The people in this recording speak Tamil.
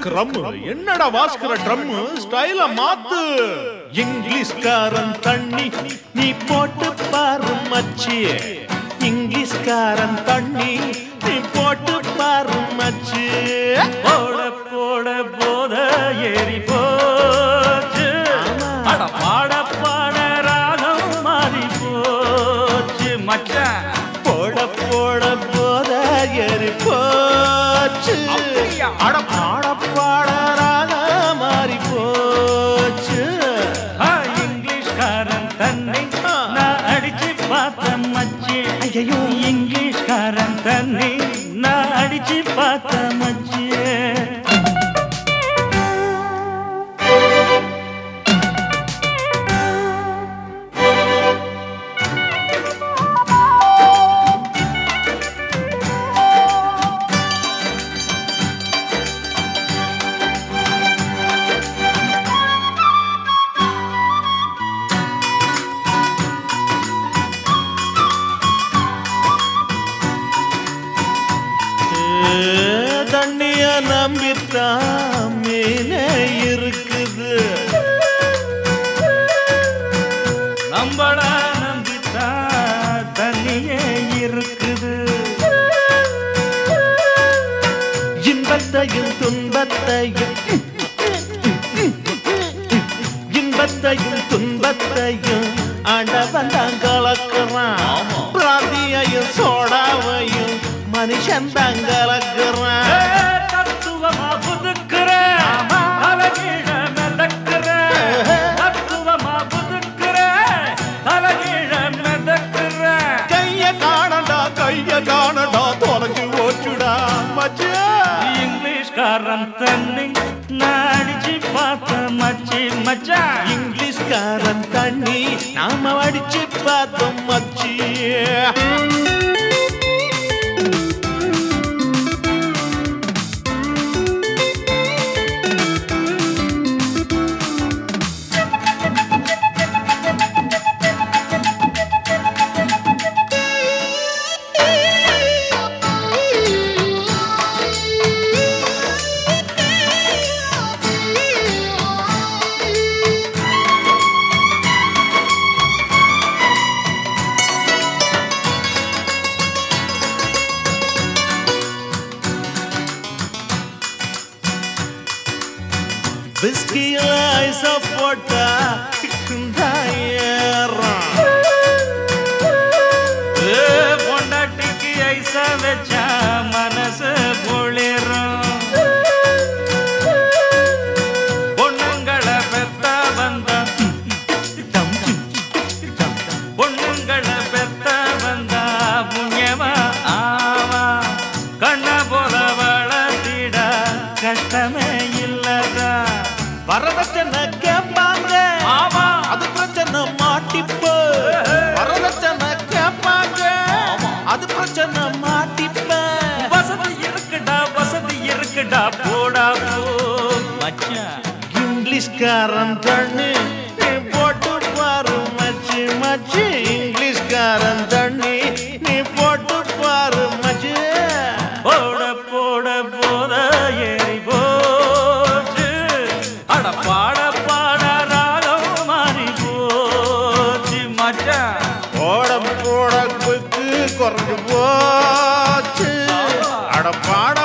ஸ்க்ரம் என்னடா வாஸ்கர ட்ரம் ஸ்டைல மாத்து இங்கிலீஷ்காரன் தண்ணி நீ போட்டு பாரு மச்சி இங்கிலீஷ்காரன் தண்ணி நீ போட்டு பாரு மச்சி போட போட போத ஏறி போச்சு அட பாட பாட ராகம் மாறி போச்சு மச்சான் போட போட போத ஏறி போச்சு அப்படியா? அட பாட பாடராக மாறி போச்சு ஆ, இங்கிலீஷ்காரன் தன்னை நான் அடிச்சு பார்த்த மச்சி ஐயோ இங்கிலீஷ்காரன் தன்னை நான் அடிச்சு பார்த்த மச்சி ஏ, தண்ணிய நம்பித்தான் மீனே இருக்குது நம்மள நம்பித்தான் தண்ணியே இருக்குது இன்பத்தையும் துன்பத்தையும் இன்பத்தையும் துன்பத்தையும் ஆண்டவன் தான் கலக்குறான் பிராந்தியையும் சோடாவையும் மனுஷன் தான் ஏ, கலக்குறான் தத்துவமா புதுக்குறேன் தலைகீழ மிதக்குறேன் தத்துவமா புதுக்குறேன் தலைகீழ மிதக்குறேன் கைய காணடா கைய காணடா தொலைஞ்சு ஓச்சுடா மச்சா இங்கிலீஷ்காரன் தண்ணி நான் அடிச்சு பார்த்த மச்சி மச்சான் இங்கிலீஷ்காரன் தண்ணி நாம அடிச்சு பார்த்தோம் மச்சி விஸ்கியில ஐச போட்டா ஏறான் ஏ, பொண்டாட்டிக்கு ஐசா வச்சா மனசு குளிரும் பொண்ணுங்களை பெத்த வந்தா பொண்ணுங்களை பெத்த வந்தா புண்ணியமா ஆவா கண்ண போல வளர்த்திட கஷ்டமே இல்லதா வரதட்சணை கேட்பாங்க ஆமா அது பிரச்சனை மாட்டிப்போ வரதட்சணை கேட்பாங்க அது பிரச்சனை மாட்டிப்ப வசதி இருக்குடா வசதி இருக்குடா போடா போ மச்சான் இங்கிலீஷ்காரன் தண்ணி நீ போட்டு பாரு மச்சி மச்சி இங்கிலீஷ்காரன் தண்ணி நீ போட்டு பாரு மச்சி போட போட போத ஏறி போச்சு அட பாட பாட ராகம் மாறி போச்சு மச்சான் போட போட குக்கு குறைஞ்சு போச்சு அட பாட